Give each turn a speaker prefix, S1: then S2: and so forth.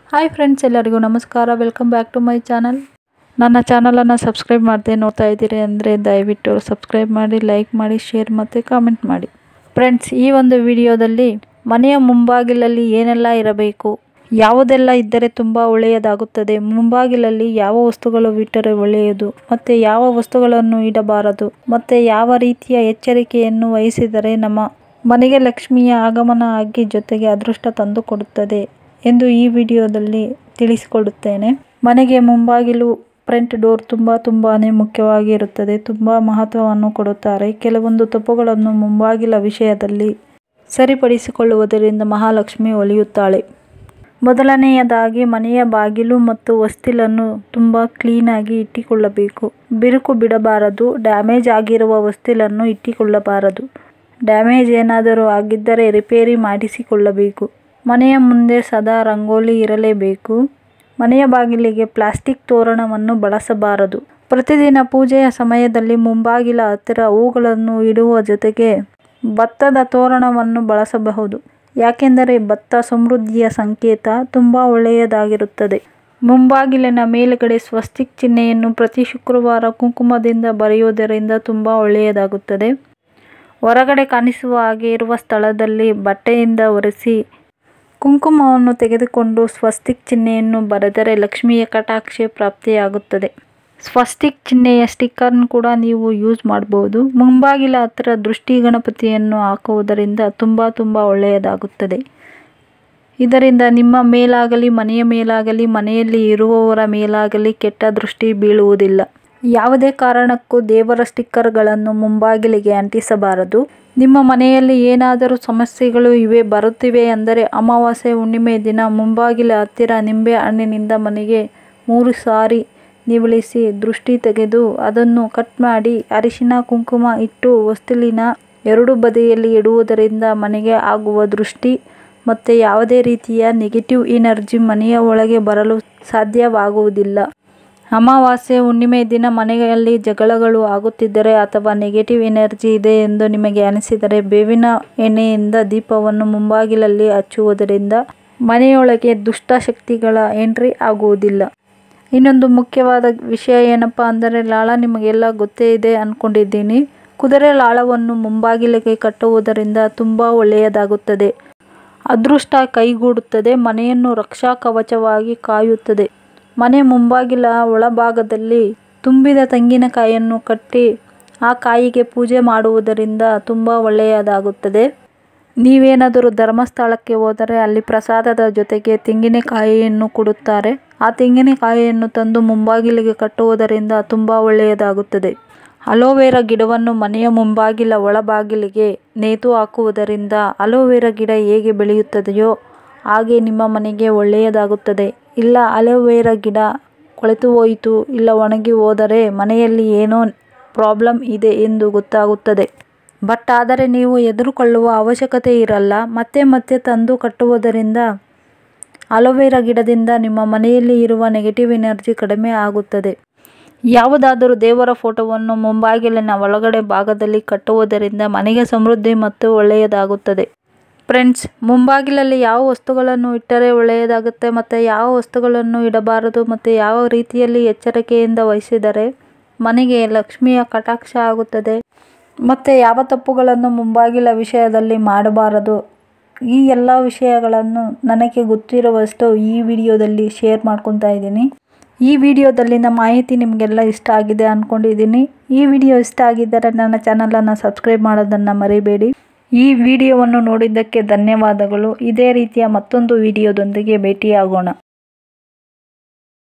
S1: hi friends ಎಲ್ಲರಿಗೂ ನಮಸ್ಕಾರ welcome back to my channel ನನ್ನ ಚಾನಲನ್ನು ಸಬ್ಸ್ಕ್ರೈಬ್ ಮಾಡದೆ ನೋಡ್ತಾ ಇದ್ದೀರಿ ಅಂದರೆ ದಯವಿಟ್ಟು ಸಬ್ಸ್ಕ್ರೈಬ್ ಮಾಡಿ ಲೈಕ್ ಮಾಡಿ ಶೇರ್ ಮತ್ತು ಕಾಮೆಂಟ್ ಮಾಡಿ ಫ್ರೆಂಡ್ಸ್ ಈ ಒಂದು ವಿಡಿಯೋದಲ್ಲಿ ಮನೆಯ ಮುಂಬಾಗಿಲಲ್ಲಿ ಏನೆಲ್ಲ ಇರಬೇಕು ಯಾವುದೆಲ್ಲ ಇದ್ದರೆ ತುಂಬ ಒಳ್ಳೆಯದಾಗುತ್ತದೆ ಮುಂಬಾಗಿಲಲ್ಲಿ ಯಾವ ವಸ್ತುಗಳು ಇಟ್ಟರೆ ಒಳ್ಳೆಯದು ಮತ್ತು ಯಾವ ವಸ್ತುಗಳನ್ನು ಇಡಬಾರದು ಮತ್ತು ಯಾವ ರೀತಿಯ ಎಚ್ಚರಿಕೆಯನ್ನು ವಹಿಸಿದರೆ ನಮ್ಮ ಮನೆಗೆ ಲಕ್ಷ್ಮಿಯ ಆಗಮನ ಆಗಿ ಜೊತೆಗೆ ಅದೃಷ್ಟ ತಂದು ಕೊಡುತ್ತದೆ ಎಂದು ಈ ವಿಡಿಯೋದಲ್ಲಿ ತಿಳಿಸಿಕೊಡುತ್ತೇನೆ ಮನೆಗೆ ಮುಂಬಾಗಿಲು ಫ್ರಂಟ್ ಡೋರ್ ತುಂಬ ತುಂಬಾ ಮುಖ್ಯವಾಗಿರುತ್ತದೆ ತುಂಬ ಮಹತ್ವವನ್ನು ಕೊಡುತ್ತಾರೆ ಕೆಲವೊಂದು ತಪ್ಪುಗಳನ್ನು ಮುಂಬಾಗಿಲ ವಿಷಯದಲ್ಲಿ ಸರಿಪಡಿಸಿಕೊಳ್ಳುವುದರಿಂದ ಮಹಾಲಕ್ಷ್ಮಿ ಒಲಿಯುತ್ತಾಳೆ ಮೊದಲನೆಯದಾಗಿ ಮನೆಯ ಬಾಗಿಲು ಮತ್ತು ಹೊಸ್ತಿಲನ್ನು ತುಂಬ ಕ್ಲೀನಾಗಿ ಇಟ್ಟುಕೊಳ್ಳಬೇಕು ಬಿರುಕು ಬಿಡಬಾರದು ಡ್ಯಾಮೇಜ್ ಆಗಿರುವ ಹೊಸ್ತಿಲನ್ನು ಇಟ್ಟುಕೊಳ್ಳಬಾರದು ಡ್ಯಾಮೇಜ್ ಏನಾದರೂ ಆಗಿದ್ದರೆ ರಿಪೇರಿ ಮಾಡಿಸಿಕೊಳ್ಳಬೇಕು ಮನೆಯ ಮುಂದೆ ಸದಾ ರಂಗೋಲಿ ಇರಲೇಬೇಕು ಮನೆಯ ಬಾಗಿಲಿಗೆ ಪ್ಲಾಸ್ಟಿಕ್ ತೋರಣವನ್ನು ಬಳಸಬಾರದು ಪ್ರತಿದಿನ ಪೂಜೆಯ ಸಮಯದಲ್ಲಿ ಮುಂಬಾಗಿಲ ಹತ್ತಿರ ಹೂಗಳನ್ನು ಇಡುವ ಜೊತೆಗೆ ಭತ್ತದ ತೋರಣವನ್ನು ಬಳಸಬಹುದು ಯಾಕೆಂದರೆ ಭತ್ತ ಸಮೃದ್ಧಿಯ ಸಂಕೇತ ತುಂಬ ಒಳ್ಳೆಯದಾಗಿರುತ್ತದೆ ಮುಂಬಾಗಿಲಿನ ಮೇಲುಗಡೆ ಸ್ವಸ್ತಿಕ್ ಚಿಹ್ನೆಯನ್ನು ಪ್ರತಿ ಶುಕ್ರವಾರ ಕುಂಕುಮದಿಂದ ಬರೆಯುವುದರಿಂದ ತುಂಬ ಒಳ್ಳೆಯದಾಗುತ್ತದೆ ಹೊರಗಡೆ ಕಾಣಿಸುವ ಹಾಗೆ ಇರುವ ಸ್ಥಳದಲ್ಲಿ ಬಟ್ಟೆಯಿಂದ ಒರೆಸಿ ಕುಂಕುಮವನ್ನು ತೆಗೆದುಕೊಂಡು ಸ್ವಸ್ತಿಕ್ ಚಿಹ್ನೆಯನ್ನು ಬರೆದರೆ ಲಕ್ಷ್ಮಿಯ ಕಟಾಕ್ಷೆ ಪ್ರಾಪ್ತಿಯಾಗುತ್ತದೆ ಸ್ವಸ್ತಿಕ್ ಚಿಹ್ನೆಯ ಸ್ಟಿಕ್ಕರ್ನ ಕೂಡ ನೀವು ಯೂಸ್ ಮಾಡ್ಬೋದು ಮುಂಬಾಗಿಲ ಹತ್ತಿರ ದೃಷ್ಟಿ ಗಣಪತಿಯನ್ನು ಹಾಕುವುದರಿಂದ ತುಂಬ ತುಂಬ ಒಳ್ಳೆಯದಾಗುತ್ತದೆ ಇದರಿಂದ ನಿಮ್ಮ ಮೇಲಾಗಲಿ ಮನೆಯ ಮೇಲಾಗಲಿ ಮನೆಯಲ್ಲಿ ಇರುವವರ ಮೇಲಾಗಲಿ ಕೆಟ್ಟ ದೃಷ್ಟಿ ಬೀಳುವುದಿಲ್ಲ ಯಾವುದೇ ಕಾರಣಕ್ಕೂ ದೇವರ ಸ್ಟಿಕ್ಕರ್ಗಳನ್ನು ಮುಂಬಾಗಿಲಿಗೆ ಅಂಟಿಸಬಾರದು ನಿಮ್ಮ ಮನೆಯಲ್ಲಿ ಏನಾದರೂ ಸಮಸ್ಯೆಗಳು ಇವೆ ಬರುತ್ತಿವೆ ಅಂದರೆ ಅಮಾವಾಸ್ಯೆ ಹುಣ್ಣಿಮೆ ದಿನ ಮುಂಬಾಗಿಲ ಹತ್ತಿರ ನಿಂಬೆ ಹಣ್ಣಿನಿಂದ ಮನೆಗೆ ಮೂರು ಸಾರಿ ನಿವಳಿಸಿ ದೃಷ್ಟಿ ತೆಗೆದು ಅದನ್ನು ಕಟ್ ಮಾಡಿ ಅರಿಶಿನ ಕುಂಕುಮ ಇಟ್ಟು ಹೊಸ್ತಿಲಿನ ಎರಡು ಬದಿಯಲ್ಲಿ ಇಡುವುದರಿಂದ ಮನೆಗೆ ಆಗುವ ದೃಷ್ಟಿ ಮತ್ತು ಯಾವುದೇ ರೀತಿಯ ನೆಗೆಟಿವ್ ಎನರ್ಜಿ ಮನೆಯ ಒಳಗೆ ಬರಲು ಸಾಧ್ಯವಾಗುವುದಿಲ್ಲ ಅಮಾವಾಸ್ಯೆ ಹುಣ್ಣಿಮೆ ದಿನ ಮನೆಯಲ್ಲಿ ಜಗಳಗಳು ಆಗುತ್ತಿದ್ದರೆ ಅಥವಾ ನೆಗೆಟಿವ್ ಎನರ್ಜಿ ಇದೆ ಎಂದು ನಿಮಗೆ ಅನಿಸಿದರೆ ಬೇವಿನ ಎಣ್ಣೆಯಿಂದ ದೀಪವನ್ನು ಮುಂಬಾಗಿಲಲ್ಲಿ ಹಚ್ಚುವುದರಿಂದ ಮನೆಯೊಳಗೆ ದುಷ್ಟ ಶಕ್ತಿಗಳ ಎಂಟ್ರಿ ಆಗುವುದಿಲ್ಲ ಇನ್ನೊಂದು ಮುಖ್ಯವಾದ ವಿಷಯ ಏನಪ್ಪ ಅಂದರೆ ಲಾಳ ನಿಮಗೆಲ್ಲ ಗೊತ್ತೇ ಇದೆ ಅಂದ್ಕೊಂಡಿದ್ದೀನಿ ಕುದುರೆ ಲಾಳವನ್ನು ಮುಂಬಾಗಿಲಿಗೆ ಕಟ್ಟುವುದರಿಂದ ತುಂಬ ಒಳ್ಳೆಯದಾಗುತ್ತದೆ ಅದೃಷ್ಟ ಕೈಗೂಡುತ್ತದೆ ಮನೆಯನ್ನು ರಕ್ಷಾ ಕವಚವಾಗಿ ಕಾಯುತ್ತದೆ ಮನೆ ಮುಂಬಾಗಿಲ ಒಳಭಾಗದಲ್ಲಿ ತುಂಬಿದ ತೆಂಗಿನಕಾಯಿಯನ್ನು ಕಟ್ಟಿ ಆ ಕಾಯಿಗೆ ಪೂಜೆ ಮಾಡುವುದರಿಂದ ತುಂಬ ಒಳ್ಳೆಯದಾಗುತ್ತದೆ ನೀವೇನಾದರೂ ಧರ್ಮಸ್ಥಳಕ್ಕೆ ಹೋದರೆ ಅಲ್ಲಿ ಪ್ರಸಾದದ ಜೊತೆಗೆ ತೆಂಗಿನಕಾಯಿಯನ್ನು ಕೊಡುತ್ತಾರೆ ಆ ತೆಂಗಿನಕಾಯಿಯನ್ನು ತಂದು ಮುಂಬಾಗಿಲಿಗೆ ಕಟ್ಟುವುದರಿಂದ ತುಂಬ ಒಳ್ಳೆಯದಾಗುತ್ತದೆ ಅಲೋವೆರಾ ಗಿಡವನ್ನು ಮನೆಯ ಮುಂಬಾಗಿಲ ಒಳಬಾಗಿಲಿಗೆ ನೇತು ಹಾಕುವುದರಿಂದ ಅಲೋವೆರಾ ಗಿಡ ಹೇಗೆ ಬೆಳೆಯುತ್ತದೆಯೋ ಹಾಗೆ ನಿಮ್ಮ ಮನೆಗೆ ಒಳ್ಳೆಯದಾಗುತ್ತದೆ ಇಲ್ಲ ಅಲೋವೆರಾ ಗಿಡ ಕೊಳೆತು ಹೋಯಿತು ಇಲ್ಲ ಒಣಗಿ ಹೋದರೆ ಮನೆಯಲ್ಲಿ ಏನೋ ಪ್ರಾಬ್ಲಮ್ ಇದೆ ಎಂದು ಗೊತ್ತಾಗುತ್ತದೆ ಬಟ್ ಆದರೆ ನೀವು ಎದುರುಕೊಳ್ಳುವ ಅವಶ್ಯಕತೆ ಇರಲ್ಲ ಮತ್ತೆ ಮತ್ತೆ ತಂದು ಕಟ್ಟುವುದರಿಂದ ಅಲೋವೆರಾ ಗಿಡದಿಂದ ನಿಮ್ಮ ಮನೆಯಲ್ಲಿ ಇರುವ ನೆಗೆಟಿವ್ ಎನರ್ಜಿ ಕಡಿಮೆ ಆಗುತ್ತದೆ ಯಾವುದಾದರೂ ದೇವರ ಫೋಟೋವನ್ನು ಮುಂಬಾಗಿಲಿನ ಒಳಗಡೆ ಭಾಗದಲ್ಲಿ ಕಟ್ಟುವುದರಿಂದ ಮನೆಗೆ ಸಮೃದ್ಧಿ ಮತ್ತು ಒಳ್ಳೆಯದಾಗುತ್ತದೆ ಫ್ರೆಂಡ್ಸ್ ಮುಂಬಾಗಿಲಲ್ಲಿ ಯಾವ ವಸ್ತುಗಳನ್ನು ಇಟ್ಟರೆ ಒಳ್ಳೆಯದಾಗುತ್ತೆ ಮತ್ತು ಯಾವ ವಸ್ತುಗಳನ್ನು ಇಡಬಾರದು ಮತ್ತು ಯಾವ ರೀತಿಯಲ್ಲಿ ಎಚ್ಚರಿಕೆಯಿಂದ ವಹಿಸಿದರೆ ಮನೆಗೆ ಲಕ್ಷ್ಮಿಯ ಕಟಾಕ್ಷ ಆಗುತ್ತದೆ ಮತ್ತು ಯಾವ ತಪ್ಪುಗಳನ್ನು ಮುಂಬಾಗಿಲ ವಿಷಯದಲ್ಲಿ ಮಾಡಬಾರದು ಈ ಎಲ್ಲ ವಿಷಯಗಳನ್ನು ನನಗೆ ಗೊತ್ತಿರುವಷ್ಟು ಈ ವಿಡಿಯೋದಲ್ಲಿ ಶೇರ್ ಮಾಡ್ಕೊತಾ ಇದ್ದೀನಿ ಈ ವಿಡಿಯೋದಲ್ಲಿನ ಮಾಹಿತಿ ನಿಮಗೆಲ್ಲ ಇಷ್ಟ ಆಗಿದೆ ಅಂದ್ಕೊಂಡಿದ್ದೀನಿ ಈ ವಿಡಿಯೋ ಇಷ್ಟ ಆಗಿದ್ದರೆ ನನ್ನ ಚಾನಲನ್ನು ಸಬ್ಸ್ಕ್ರೈಬ್ ಮಾಡೋದನ್ನು ಮರಿಬೇಡಿ ಈ ವಿಡಿಯೋವನ್ನು ನೋಡಿದ್ದಕ್ಕೆ ಧನ್ಯವಾದಗಳು ಇದೇ ರೀತಿಯ ಮತ್ತೊಂದು ವಿಡಿಯೋದೊಂದಿಗೆ ಭೇಟಿಯಾಗೋಣ